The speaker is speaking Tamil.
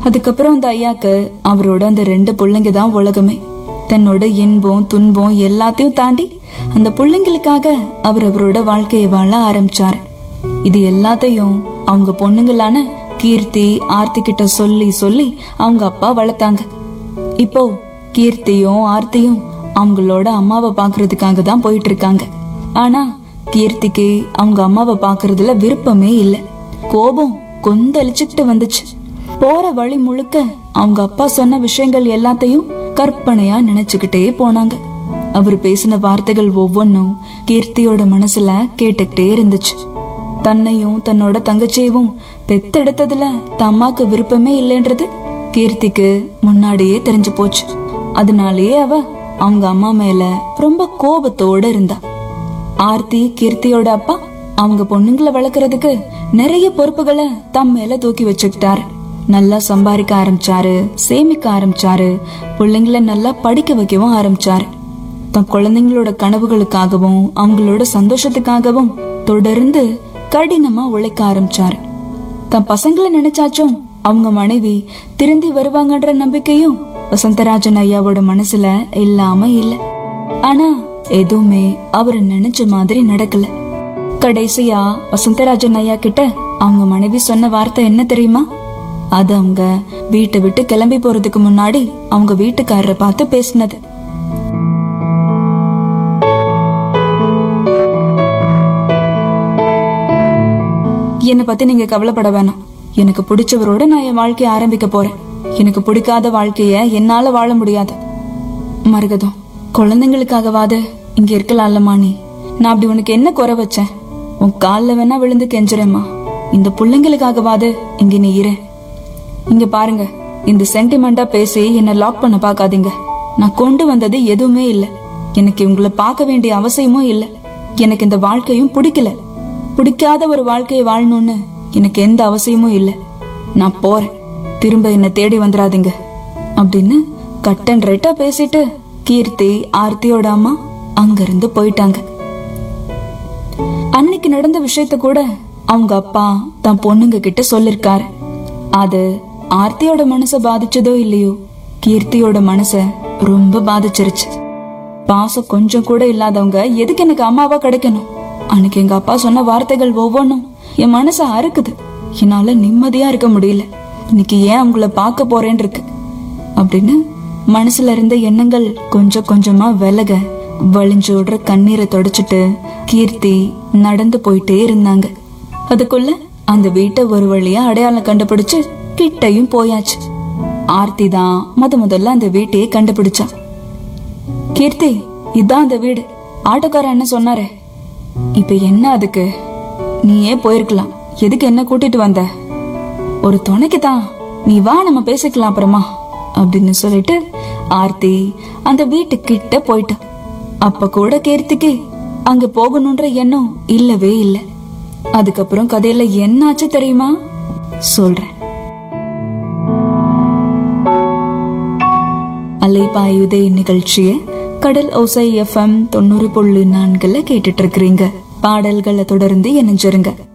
அதுக்கப்புறம் அந்த ஐயாக்கு அவரோட அந்த ரெண்டு பிள்ளைங்க தான் உலகமே தன்னோட இன்பம் துன்பம் எல்லாத்தையும் தாண்டி அந்த பிள்ளைங்களுக்காக அவர் அவரோட வாழ்க்கையை வாழ ஆரம்பிச்சாரு இது எல்லாத்தையும் அவங்க பொண்ணுங்களான கீர்த்தி ஆர்த்தி கிட்ட சொல்லி சொல்லி அவங்க அப்பா வளர்த்தாங்க இப்போ கீர்த்தியும் ஆர்த்தியும் அவங்களோட அம்மாவை பாக்குறதுக்காக தான் போயிட்டு இருக்காங்க ஆனா கீர்த்திக்கு அவங்க அம்மாவை பாக்குறதுல விருப்பமே இல்ல கோபம் கொந்தளிச்சுக்கிட்டு வந்துச்சு போற வழி முழுக்க அவங்க அப்பா சொன்ன விஷயங்கள் எல்லாத்தையும் கற்பனையா நினைச்சுக்கிட்டே போனாங்க அவர் பேசின வார்த்தைகள் ஒவ்வொன்றும் கீர்த்தியோட மனசுல கேட்டுக்கிட்டே இருந்துச்சு தன்னையும் தன்னோட தங்கச்சியவும் பெத்தெடுத்ததுல தம்மாக்கு விருப்பமே இல்லைன்றது கீர்த்திக்கு முன்னாடியே தெரிஞ்சு போச்சு அதனாலேயே அவ அவங்க அம்மா மேல ரொம்ப கோபத்தோட இருந்தா ஆர்த்தி கீர்த்தியோட அப்பா அவங்க பொண்ணுங்களை வளர்க்கறதுக்கு நிறைய பொறுப்புகளை தம் மேல தூக்கி வச்சுக்கிட்டாரு நல்லா சம்பாதிக்க ஆரம்பிச்சாரு சேமிக்க ஆரம்பிச்சாரு பிள்ளைங்கள நல்லா படிக்க வைக்கவும் ஆரம்பிச்சாரு தன் குழந்தைங்களோட கனவுகளுக்காகவும் அவங்களோட சந்தோஷத்துக்காகவும் தொடர்ந்து கடினமா உழைக்க ஆரம்பிச்சாரு தன் பசங்களை நினைச்சாச்சும் அவங்க மனைவி திருந்தி வருவாங்கன்ற நம்பிக்கையும் வசந்தராஜன் ஐயாவோட மனசுல இல்லாம இல்ல ஆனா எதுவுமே அவர் நினைச்ச மாதிரி நடக்கல கடைசியா வசந்தராஜன் ஐயா கிட்ட அவங்க மனைவி சொன்ன வார்த்தை என்ன தெரியுமா அது அவங்க வீட்டை விட்டு கிளம்பி போறதுக்கு முன்னாடி அவங்க வீட்டுக்காரரை பார்த்து பேசினது என்னை பத்தி நீங்க கவலைப்பட வேணாம் எனக்கு பிடிச்சவரோட நான் என் வாழ்க்கைய ஆரம்பிக்க போறேன் எனக்கு பிடிக்காத வாழ்க்கைய என்னால வாழ முடியாது மருகதம் குழந்தைங்களுக்காகவாது இங்க இருக்கலாம்லம்மா நீ நான் அப்படி உனக்கு என்ன குறை வச்சேன் உன் கால்ல வேணா விழுந்து கெஞ்சுறேம்மா இந்த பிள்ளைங்களுக்காகவாது இங்க நீ இரு இங்க பாருங்க இந்த சென்டிமெண்டா பேசி என்ன லாக் பண்ண பார்க்காதீங்க நான் கொண்டு வந்தது எதுவுமே இல்ல எனக்கு உங்களை பார்க்க வேண்டிய அவசியமும் இல்ல எனக்கு இந்த வாழ்க்கையும் பிடிக்கல பிடிக்காத ஒரு வாழ்க்கையை வாழணும்னு எனக்கு எந்த அவசியமும் இல்ல நான் போறேன் திரும்ப என்ன தேடி வந்துடாதீங்க அப்படின்னு கட் அண்ட் ரைட்டா பேசிட்டு கீர்த்தி ஆர்த்தியோட அம்மா அங்கிருந்து போயிட்டாங்க அன்னைக்கு நடந்த விஷயத்த கூட அவங்க அப்பா தன் பொண்ணுங்க கிட்ட சொல்லிருக்காரு அது ஆர்த்தியோட மனச பாதிச்சதோ இல்லையோ கீர்த்தியோட மனச ரொம்ப பாதிச்சிருச்சு பாசம் கொஞ்சம் கூட இல்லாதவங்க எதுக்கு எனக்கு அம்மாவா கிடைக்கணும் அன்னைக்கு எங்க அப்பா சொன்ன வார்த்தைகள் ஒவ்வொன்றும் என் மனச அறுக்குது என்னால நிம்மதியா இருக்க முடியல இன்னைக்கு ஏன் உங்களை பார்க்க போறேன்னு இருக்கு அப்படின்னு மனசுல இருந்த எண்ணங்கள் கொஞ்சம் கொஞ்சமா விலக வழிஞ்சு விடுற கண்ணீரை தொடச்சிட்டு கீர்த்தி நடந்து போயிட்டே இருந்தாங்க அதுக்குள்ள அந்த வீட்டை ஒரு வழியா அடையாளம் கண்டுபிடிச்சு கிட்டையும் போயாச்சு ஆர்த்தி தான் முத முதல்ல அந்த வீட்டையே கண்டுபிடிச்சா கீர்த்தி இதான் அந்த வீடு ஆட்டோக்காரன் என்ன சொன்னாரே இப்ப என்ன அதுக்கு நீயே போயிருக்கலாம் எதுக்கு என்ன கூட்டிட்டு வந்த ஒரு துணைக்கு தான் நீ வா நம்ம பேசிக்கலாம் அப்புறமா அப்படின்னு சொல்லிட்டு ஆர்த்தி அந்த வீட்டு கிட்ட போயிட்டா அப்ப கூட கீர்த்திக்கு அங்க போகணும்ன்ற எண்ணம் இல்லவே இல்ல அதுக்கப்புறம் கதையில என்னாச்சு தெரியுமா சொல்றேன் அலைபாயுதே நிகழ்ச்சியை கடல் ஓசை எஃப்எம் தொண்ணூறு புள்ளி நான்குல கேட்டுட்டு இருக்கிறீங்க பாடல்களை தொடர்ந்து இணைஞ்சிருங்க